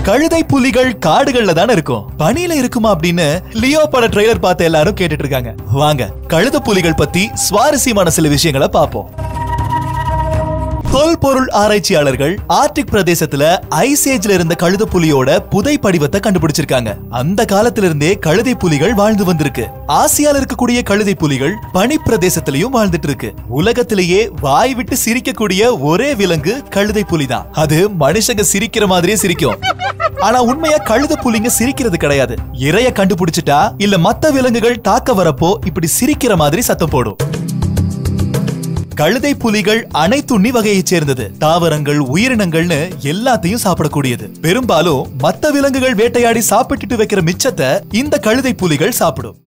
கழுதை புலிகள் காடுகள்ல தானே இருக்கும் பனியில இருக்குமா அப்படின்னு லியோ பட ட்ரெய்லர் பார்த்த எல்லாரும் கேட்டுட்டு இருக்காங்க வாங்க கழுத புலிகள் பத்தி சுவாரஸ்யமான சில விஷயங்களை பார்ப்போம் தொல்பொருள் ஆராய்ச்சியாளர்கள் ஆர்டிக் பிரதேசத்துல ஐஸ் ஏஜ்ல இருந்த கழுத புலியோட புதை படிவத்தை கண்டுபிடிச்சிருக்காங்க அந்த காலத்துல இருந்தே கழுதை புலிகள் வாழ்ந்து வந்திருக்கு ஆசியால இருக்கக்கூடிய கழுதை புலிகள் பனி பிரதேசத்திலயும் வாழ்ந்துட்டு இருக்கு உலகத்திலேயே வாய் விட்டு சிரிக்கக்கூடிய ஒரே விலங்கு கழுதை புலிதான் அது மனுஷங்க சிரிக்கிற மாதிரியே சிரிக்கும் ஆனா உண்மையா கழுத புலிங்க சிரிக்கிறது கிடையாது இரைய கண்டுபிடிச்சிட்டா இல்ல மத்த விலங்குகள் தாக்க வரப்போ இப்படி சிரிக்கிற மாதிரி சத்தம் போடும் கழுதை புலிகள் அனைத்துண்ணி வகையைச் சேர்ந்தது தாவரங்கள் உயிரினங்கள்னு எல்லாத்தையும் சாப்பிடக்கூடியது பெரும்பாலும் மத்த விலங்குகள் வேட்டையாடி சாப்பிட்டுட்டு வைக்கிற மிச்சத்தை இந்த கழுதை புலிகள் சாப்பிடும்